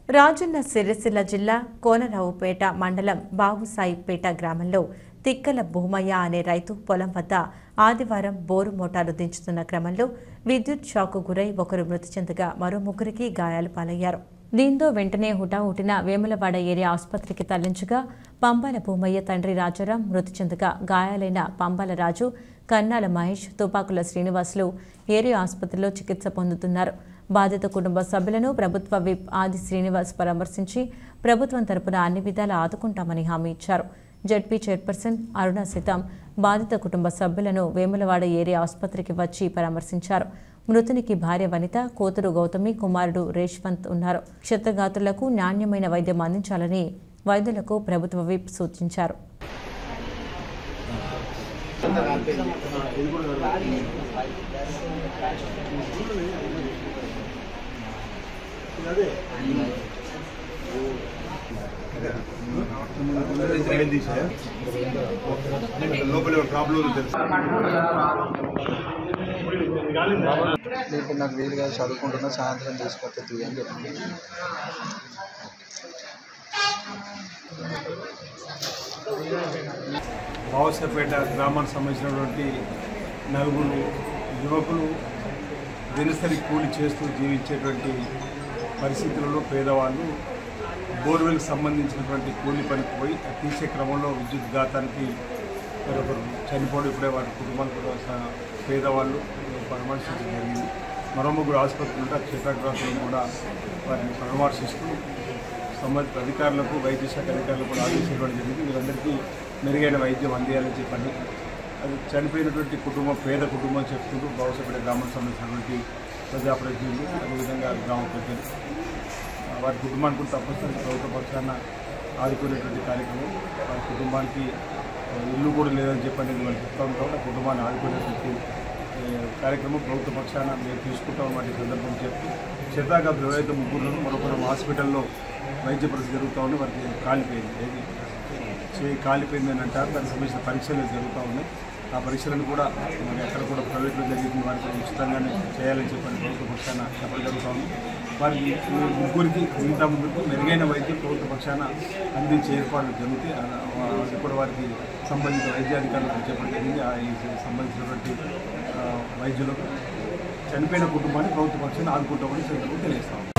రాజన్న సిరిసిల్ల జిల్లా కోనరావుపేట మండలం బాబుసాయిపేట గ్రామంలో తిక్కల భూమయ్య అనే రైతు పొలం వద్ద ఆదివారం బోరు మోటారు దించుతున్న క్రమంలో విద్యుత్ షాకు గురై ఒకరు మృతి చెందగా మరో ముగ్గురికి గాయాలు పాలయ్యారు దీంతో వెంటనే హుటాహుటిన వేములవాడ ఏరియా ఆసుపత్రికి తరలించగా పంబాల భూమయ్య తండ్రి రాజారాం మృతి చెందగా గాయాలైన పంబాల రాజు కన్నాల మహేష్ తుపాకుల శ్రీనివాసులు ఏరియా ఆసుపత్రిలో చికిత్స పొందుతున్నారు బాధిత కుటుంబ సభ్యులను ప్రభుత్వ విప్ ఆది శ్రీనివాస్ పరామర్శించి ప్రభుత్వం తరపున అన్ని విధాలా ఆదుకుంటామని హామీ ఇచ్చారు జడ్పీ చైర్పర్సన్ అరుణ సీతాం బాధిత కుటుంబ సభ్యులను వేములవాడ ఏరియా ఆసుపత్రికి వచ్చి పరామర్శించారు మృతునికి భార్య వనిత కూతురు గౌతమి కుమారుడు రేష్వంత్ ఉన్నారు క్షతగాత్రులకు నాణ్యమైన వైద్యం అందించాలని వైద్యులకు ప్రభుత్వ విప్ సూచించారు లోపల ప్రాబ్లం తెలుసు ఇప్పుడు నాకు వీలుగా చదువుకుంటున్నా సాయంత్రం తీసుకొస్తే తీయ అని చెప్పింది బావసపేట గ్రామానికి సంబంధించినటువంటి నలుగురు యువకులు దినసరి కూలి చేస్తూ జీవించేటువంటి పరిస్థితులలో పేదవాళ్ళు బోర్వెల్కి సంబంధించినటువంటి కూలి పనికి పోయి ఆ తీసే క్రమంలో విద్యుత్ ఘాతానికి మరొకరు చనిపోవడం ఇప్పుడే వారి కుటుంబానికి కూడా స- పేదవాళ్ళు పరామర్శించడం జరిగింది మరో ముగ్గురు ఆసుపత్రులు ఉంటే ఆ క్షేత్రగ్రాసులను కూడా వారిని పరామర్శిస్తూ సంబంధిత అధికారులకు వైద్య శాఖ అధికారులకు కూడా ఆదేశాలు ఇవ్వడం జరిగింది వీరందరికీ మెరుగైన వైద్యం అందియాలని చెప్పండి అది చనిపోయినటువంటి కుటుంబం పేద కుటుంబం చెప్తుంటూ బావసపేట గ్రామానికి సంబంధించినటువంటి ప్రజాప్రతినిధులు అదేవిధంగా గ్రామ ప్రజలు ఆ, వారి కుటుంబానికి కూడా తప్పనిసరి ప్రభుత్వ పక్షాన ఆదుకునేటువంటి కార్యక్రమం వారి కుటుంబానికి ఆ, ఇల్లు కూడా లేదని చెప్పండి వాళ్ళు చెప్తా ఉంటాం ఆ కుటుంబాన్ని ఆదుకునేటువంటి ఏ, కార్యక్రమం ప్రభుత్వ పక్షాన మేము తీసుకుంటాం వాటి సందర్భం చెప్తూ క్షేత్రాఘాతులు ఎవరైతే ముగ్గురు మరొకరు హాస్పిటల్లో వైద్య పరిస్థితి జరుగుతూ ఉంది వారికి కాలిపోయింది ఏది చేయి కాలిపోయింది అని అంటారు దానికి సంబంధించిన పరీక్షలు జరుగుతూ ఉన్నాయి ఆ పరీక్షలను కూడా మరి ఎక్కడ కూడా ప్రైవేట్లో జరిగింది వారికి ఉచితంగానే చేయాలని చెప్పని ప్రభుత్వ పక్షాన చెప్పడం జరుగుతూ ఉంది వారికి ఈ ముగ్గురికి మిగతా ముగ్గురికి మెరుగైన వైద్యం ప్రభుత్వ పక్షాన అందించే ఏర్పాట్లు జరుగుతాయి ఆ- ఆ- అది కూడా వారికి సంబంధిత వైద్యాధికారులకు చెప్పడం జరిగింది ఆ ఈ సంబంధించినటువంటి ఆ, వైద్యులకు చనిపోయిన కుటుంబాన్ని ప్రభుత్వ పక్షాన్ని ఆదుకుంటామని సందర్భంగా తెలియజేస్తాం